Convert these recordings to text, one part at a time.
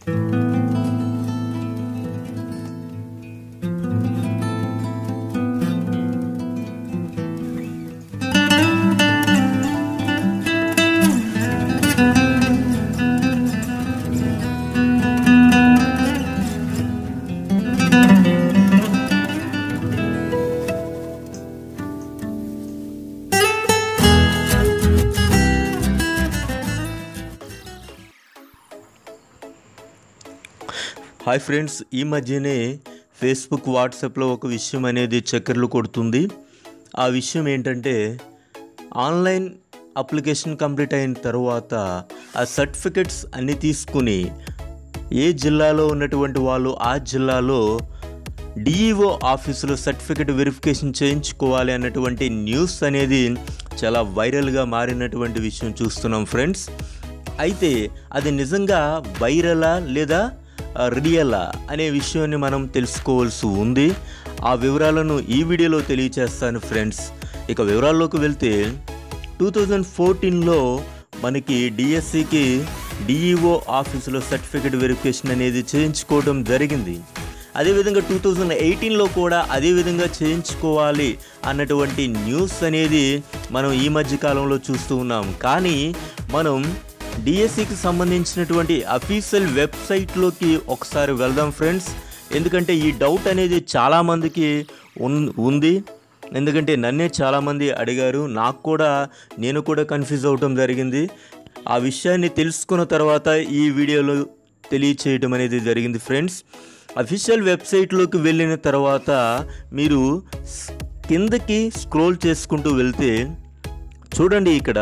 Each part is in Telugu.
హాయ్ ఫ్రెండ్స్ ఈ మధ్యనే ఫేస్బుక్ వాట్సాప్లో ఒక విషయం అనేది చక్కర్లు కొడుతుంది ఆ విషయం ఏంటంటే ఆన్లైన్ అప్లికేషన్ కంప్లీట్ అయిన తర్వాత ఆ సర్టిఫికెట్స్ అన్నీ తీసుకుని ఏ జిల్లాలో ఉన్నటువంటి వాళ్ళు ఆ జిల్లాలో డిఈఓ ఆఫీసులో సర్టిఫికెట్ వెరిఫికేషన్ చేయించుకోవాలి అన్నటువంటి న్యూస్ అనేది చాలా వైరల్గా మారినటువంటి విషయం చూస్తున్నాం ఫ్రెండ్స్ అయితే అది నిజంగా వైరలా లేదా రియలా అనే విషయాన్ని మనం తెలుసుకోవాల్సి ఉంది ఆ వివరాలను ఈ వీడియోలో తెలియచేస్తాను ఫ్రెండ్స్ ఇక వివరాల్లోకి వెళ్తే టూ థౌజండ్ ఫోర్టీన్లో మనకి డిఎస్సికి డిఈఓ ఆఫీసులో సర్టిఫికేట్ వెరిఫికేషన్ అనేది చేయించుకోవడం జరిగింది అదేవిధంగా టూ థౌజండ్ ఎయిటీన్లో కూడా అదేవిధంగా చేయించుకోవాలి అన్నటువంటి న్యూస్ అనేది మనం ఈ మధ్య కాలంలో చూస్తూ ఉన్నాం కానీ మనం డిఎస్సికి సంబంధించినటువంటి అఫీషియల్ వెబ్సైట్లోకి ఒకసారి వెళ్దాం ఫ్రెండ్స్ ఎందుకంటే ఈ డౌట్ అనేది చాలామందికి ఉన్ ఉంది ఎందుకంటే నన్నే చాలామంది అడిగారు నాకు కూడా నేను కూడా కన్ఫ్యూజ్ అవటం జరిగింది ఆ విషయాన్ని తెలుసుకున్న తర్వాత ఈ వీడియోలో తెలియచేయటం అనేది జరిగింది ఫ్రెండ్స్ అఫీషియల్ వెబ్సైట్లోకి వెళ్ళిన తర్వాత మీరు స్- కిందకి స్క్రోల్ చేసుకుంటూ వెళ్తే చూడండి ఇక్కడ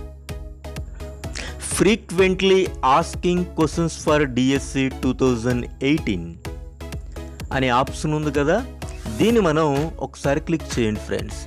frequently asking questions for DSC two thousand eighteen అనే ఆప్షన్ ఉంది కదా దీన్ని మనం ఒకసారి క్లిక్ చేయండి ఫ్రెండ్స్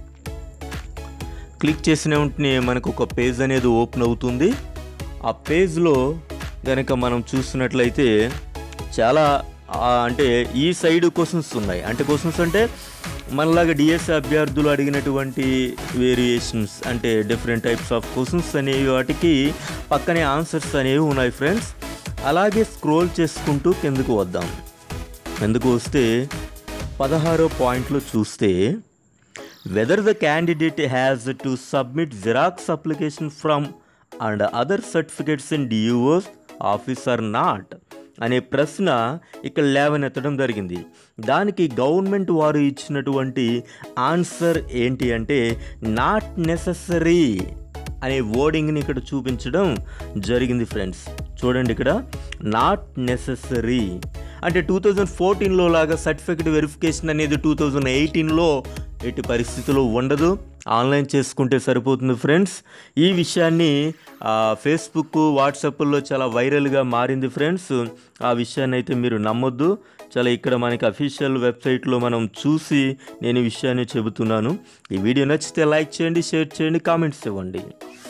క్లిక్ చేసిన వెంటనే మనకు ఒక పేజ్ అనేది ఓపెన్ అవుతుంది ఆ పేజ్లో కనుక మనం చూసినట్లయితే చాలా ఆ, అంటే ఈ సైడ్ క్వశ్చన్స్ ఉన్నాయి అంటే క్వశ్చన్స్ అంటే మనలాగా డిఎస్సి అభ్యర్థులు అడిగినటువంటి వేరియేషన్స్ అంటే డిఫరెంట్ టైప్స్ ఆఫ్ క్వశ్చన్స్ అనేవి వాటికి పక్కనే ఆన్సర్స్ అనేవి ఉన్నాయి ఫ్రెండ్స్ అలాగే స్క్రోల్ చేసుకుంటూ కిందకు వద్దాం ఎందుకు వస్తే పదహారో పాయింట్లో చూస్తే whether the candidate has to submit xerox application from and other certificates in DEO's office or not అనే ప్రశ్న ఇక్కడ లేవనెత్తడం జరిగింది దానికి గవర్నమెంట్ వారు ఇచ్చినటువంటి ఆన్సర్ ఏంటి అంటే నాట్ నెససరీ అనే వర్డింగ్ని ఇక్కడ చూపించడం జరిగింది ఫ్రెండ్స్ చూడండి ఇక్కడ నాట్ నెససరీ అంటే టూ థౌజండ్ ఫోర్టీన్లో లాగా సర్టిఫికేట్ వెరిఫికేషన్ అనేది టూ థౌజండ్ ఎయిటీన్లో ఎట్టి పరిస్థితుల్లో ఉండదు ఆన్లైన్ చేసుకుంటే సరిపోతుంది ఫ్రెండ్స్ ఈ విషయాన్ని ఆ, ఫేస్బుక్ వాట్సాప్లో చాలా వైరల్గా మారింది ఫ్రెండ్స్ ఆ విషయాన్ని అయితే మీరు నమ్మొద్దు చాలా ఇక్కడ మనకి అఫీషియల్ వెబ్సైట్లో మనం చూసి నేను ఈ విషయాన్ని చెబుతున్నాను ఈ వీడియో నచ్చితే లైక్ చేయండి షేర్ చేయండి కామెంట్స్ ఇవ్వండి